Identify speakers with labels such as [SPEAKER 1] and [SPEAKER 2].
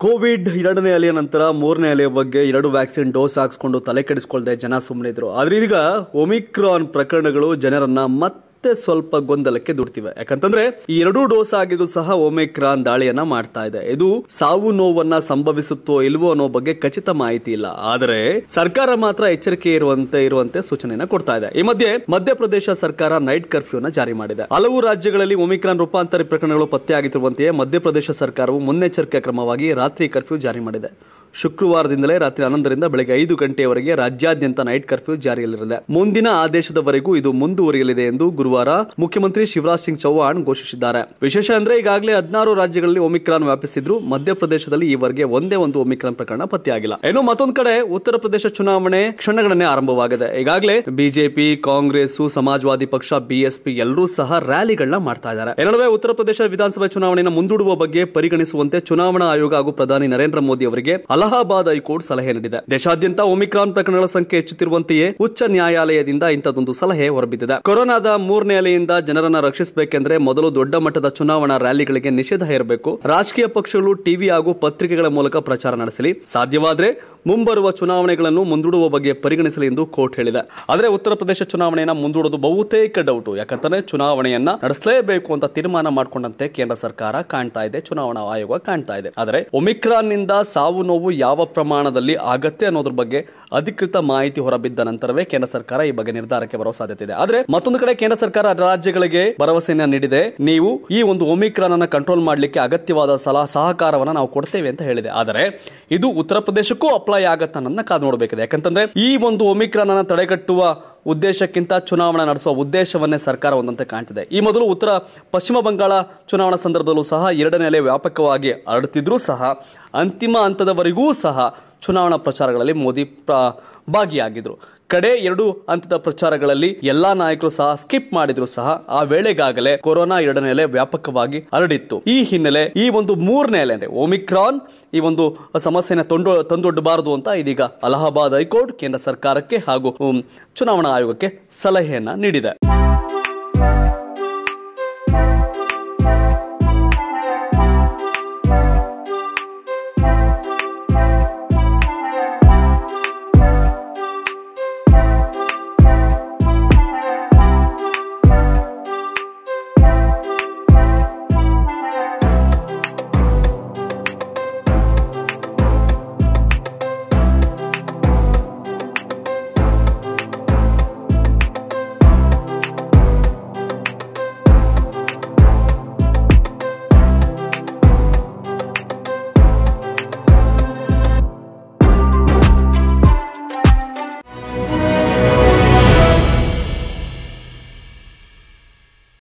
[SPEAKER 1] Covid ಎರಡನೇ ಅಲೆಯ ನಂತರ ಮೂರನೇ ಅಲೆಯ ಬಗ್ಗೆ ಎರಡು ವ್ಯಾಕ್ಸಿನ್ ಡೋಸ್ ಹಾಕ್ಸ್ಕೊಂಡು ತಲೆ ಕೆಡಿಸ್ಕೊಳ್ದೆ ಜನ ಸುಮ್ಮನೆ ಇದ್ರು ಆದ್ರೆ ಇದೀಗ ಒಮಿಕ್ರಾನ್ ಪ್ರಕರಣಗಳು ಜನರನ್ನ ಮತ್ತೆ ಸ್ವಲ್ಪ ಗೊಂದಲಕ್ಕೆ ದುಡ್ತಿವೆ ಯಾಕಂತಂದ್ರೆ ಈ ಎರಡೂ ಡೋಸ್ ಆಗಿದ್ದು ಸಹ ಒಮಿಕ್ರಾನ್ ದಾಳಿಯನ್ನ ಮಾಡ್ತಾ ಇದೆ ಇದು ಸಾವು ನೋವನ್ನ ಸಂಭವಿಸುತ್ತೋ ಇಲ್ವೋ ಅನ್ನೋ ಬಗ್ಗೆ ಖಚಿತ ಮಾಹಿತಿ ಇಲ್ಲ ಆದರೆ ಸರ್ಕಾರ ಮಾತ್ರ ಎಚ್ಚರಿಕೆ ಇರುವಂತೆ ಇರುವಂತೆ ಸೂಚನೆಯನ್ನ ಕೊಡ್ತಾ ಇದೆ ಈ ಮಧ್ಯೆ ಮಧ್ಯಪ್ರದೇಶ ಸರ್ಕಾರ ನೈಟ್ ಕರ್ಫ್ಯೂನ ಜಾರಿ ಮಾಡಿದೆ ಹಲವು ರಾಜ್ಯಗಳಲ್ಲಿ ಒಮಿಕ್ರಾನ್ ರೂಪಾಂತರಿ ಪ್ರಕರಣಗಳು ಪತ್ತೆಯಾಗಿರುವಂತೆಯೇ ಮಧ್ಯಪ್ರದೇಶ ಸರ್ಕಾರವು ಮುನ್ನೆಚ್ಚರಿಕೆ ಕ್ರಮವಾಗಿ ರಾತ್ರಿ ಕರ್ಫ್ಯೂ ಜಾರಿ ಮಾಡಿದೆ ಶುಕ್ರವಾರದಿಂದಲೇ ರಾತ್ರಿ ಹನ್ನೊಂದರಿಂದ ಬೆಳಗ್ಗೆ ಐದು ಗಂಟೆಯವರೆಗೆ ರಾಜ್ಯಾದ್ಯಂತ ನೈಟ್ ಕರ್ಫ್ಯೂ ಜಾರಿಯಲ್ಲಿರಲಿದೆ ಮುಂದಿನ ಆದೇಶದವರೆಗೂ ಇದು ಮುಂದುವರಿಯಲಿದೆ ಎಂದು ಗುರುವಾರ ಮುಖ್ಯಮಂತ್ರಿ ಶಿವರಾಜ್ ಸಿಂಗ್ ಚೌಹಾಣ್ ಘೋಷಿಸಿದ್ದಾರೆ ವಿಶೇಷ ಅಂದ್ರೆ ಈಗಾಗಲೇ ಹದಿನಾರು ರಾಜ್ಯಗಳಲ್ಲಿ ಒಮಿಕ್ರಾನ್ ವ್ಯಾಪಿಸಿದ್ರು ಮಧ್ಯಪ್ರದೇಶದಲ್ಲಿ ಈವರೆಗೆ ಒಂದೇ ಒಂದು ಒಮಿಕ್ರಾನ್ ಪ್ರಕರಣ ಪತ್ತೆಯಾಗಿಲ್ಲ ಇನ್ನು ಮತ್ತೊಂದು ಕಡೆ ಉತ್ತರ ಪ್ರದೇಶ ಚುನಾವಣೆ ಕ್ಷಣಗಣನೆ ಆರಂಭವಾಗಿದೆ ಈಗಾಗಲೇ ಬಿಜೆಪಿ ಕಾಂಗ್ರೆಸ್ ಸಮಾಜವಾದಿ ಪಕ್ಷ ಬಿಎಸ್ಪಿ ಎಲ್ಲರೂ ಸಹ ರ್ಯಾಲಿಗಳನ್ನ ಮಾಡ್ತಾ ಇದ್ದಾರೆ ಈ ನಡುವೆ ಉತ್ತರ ಪ್ರದೇಶ ವಿಧಾನಸಭೆ ಚುನಾವಣೆಯನ್ನು ಮುಂದೂಡುವ ಬಗ್ಗೆ ಪರಿಗಣಿಸುವಂತೆ ಚುನಾವಣಾ ಆಯೋಗ ಹಾಗೂ ಪ್ರಧಾನಿ ನರೇಂದ್ರ ಮೋದಿ ಅವರಿಗೆ ಅಲಹಾಬಾದ್ ಹೈಕೋರ್ಟ್ ಸಲಹೆ ನೀಡಿದೆ ದೇಶಾದ್ಯಂತ ಒಮಿಕ್ರಾನ್ ಪ್ರಕರಣಗಳ ಸಂಖ್ಯೆ ಹೆಚ್ಚುತ್ತಿರುವಂತೆಯೇ ಉಚ್ಚ ನ್ಯಾಯಾಲಯದಿಂದ ಇಂಥದ್ದೊಂದು ಸಲಹೆ ಹೊರಬಿದ್ದಿದೆ ಕೊರೋನಾದ ಮೂರನೇ ಅಲೆಯಿಂದ ಜನರನ್ನ ರಕ್ಷಿಸಬೇಕೆಂದ್ರೆ ಮೊದಲು ದೊಡ್ಡ ಮಟ್ಟದ ಚುನಾವಣಾ ರ್ಯಾಲಿಗಳಿಗೆ ನಿಷೇಧ ಇರಬೇಕು ರಾಜಕೀಯ ಪಕ್ಷಗಳು ಟಿವಿ ಹಾಗೂ ಪತ್ರಿಕೆಗಳ ಮೂಲಕ ಪ್ರಚಾರ ನಡೆಸಲಿ ಸಾಧ್ಯವಾದ್ರೆ ಮುಂಬರುವ ಚುನಾವಣೆಗಳನ್ನು ಮುಂದೂಡುವ ಬಗ್ಗೆ ಪರಿಗಣಿಸಲಿ ಎಂದು ಕೋರ್ಟ್ ಹೇಳಿದೆ ಆದರೆ ಉತ್ತರ ಪ್ರದೇಶ ಚುನಾವಣೆಯನ್ನ ಮುಂದೂಡೋದು ಬಹುತೇಕ ಡೌಟ್ ಯಾಕಂತಂದ್ರೆ ಚುನಾವಣೆಯನ್ನ ನಡೆಸಲೇಬೇಕು ಅಂತ ತೀರ್ಮಾನ ಮಾಡಿಕೊಂಡಂತೆ ಕೇಂದ್ರ ಸರ್ಕಾರ ಕಾಣ್ತಾ ಇದೆ ಚುನಾವಣಾ ಆಯೋಗ ಕಾಣ್ತಾ ಇದೆ ಆದರೆ ಒಮಿಕ್ರಾನ್ ನಿಂದ ಸಾವು ನೋವು ಯಾವ ಪ್ರಮಾಣದಲ್ಲಿ ಆಗತ್ತೆ ಅನ್ನೋದ್ರ ಬಗ್ಗೆ ಅಧಿಕೃತ ಮಾಹಿತಿ ಹೊರಬಿದ್ದ ನಂತರವೇ ಕೇಂದ್ರ ಸರ್ಕಾರ ಈ ಬಗ್ಗೆ ನಿರ್ಧಾರಕ್ಕೆ ಬರುವ ಸಾಧ್ಯತೆ ಇದೆ ಆದ್ರೆ ಮತ್ತೊಂದು ಕಡೆ ಕೇಂದ್ರ ಸರ್ಕಾರ ರಾಜ್ಯಗಳಿಗೆ ಭರವಸೆಯನ್ನ ನೀಡಿದೆ ನೀವು ಈ ಒಂದು ಒಮಿಕ್ರಾನ್ ಅನ್ನ ಕಂಟ್ರೋಲ್ ಮಾಡಲಿಕ್ಕೆ ಅಗತ್ಯವಾದ ಸಲಹಾ ಸಹಕಾರವನ್ನ ನಾವು ಕೊಡ್ತೇವೆ ಅಂತ ಹೇಳಿದೆ ಆದರೆ ಇದು ಉತ್ತರ ಪ್ರದೇಶಕ್ಕೂ ಅಪ್ಲೈ ಆಗತ್ತ ನನ್ನ ಕಾದು ನೋಡಬೇಕಿದೆ ಯಾಕಂತಂದ್ರೆ ಈ ಒಂದು ಒಮಿಕ್ರಾನ್ ಅನ್ನ ತಡೆಗಟ್ಟುವ ಉದ್ದೇಶಕ್ಕಿಂತ ಚುನಾವಣೆ ನಡೆಸುವ ಉದ್ದೇಶವನ್ನೇ ಸರ್ಕಾರ ಒಂದಂತೆ ಕಾಣ್ತಿದೆ ಈ ಮೊದಲು ಉತ್ತರ ಪಶ್ಚಿಮ ಬಂಗಾಳ ಚುನಾವಣಾ ಸಂದರ್ಭದಲ್ಲೂ ಸಹ ಎರಡನೇ ಅಲೆ ವ್ಯಾಪಕವಾಗಿ ಹರಡುತ್ತಿದ್ರೂ ಸಹ ಅಂತಿಮ ಹಂತದವರೆಗೂ ಸಹ ಚುನಾವಣಾ ಪ್ರಚಾರಗಳಲ್ಲಿ ಮೋದಿ ಪ್ರ- ಭಾಗಿಯಾಗಿದ್ರು ಕಡೆ ಎರಡು ಹಂತದ ಪ್ರಚಾರಗಳಲ್ಲಿ ಎಲ್ಲಾ ನಾಯಕರು ಸಹ ಸ್ಕಿಪ್ ಮಾಡಿದ್ರು ಸಹ ಆ ವೇಳೆಗಾಗಲೇ ಕೊರೋನಾ ಎರಡನೇ ಅಲೆ ವ್ಯಾಪಕವಾಗಿ ಹರಡಿತ್ತು ಈ ಹಿನ್ನೆಲೆ ಈ ಒಂದು ಮೂರನೇ ಅಲೆ ಅಂದ್ರೆ ಒಮಿಕ್ರಾನ್ ಈ ಒಂದು ಸಮಸ್ಯೆನ ತಂದು ತಂದೊಡ್ಡಬಾರದು ಅಂತ ಇದೀಗ ಅಲಹಾಬಾದ್ ಹೈಕೋರ್ಟ್ ಕೇಂದ್ರ ಸರ್ಕಾರಕ್ಕೆ ಹಾಗೂ ಉಮ್, ಚುನಾವಣಾ ಆಯೋಗಕ್ಕೆ ಸಲಹೆಯನ್ನ ನೀಡಿದೆ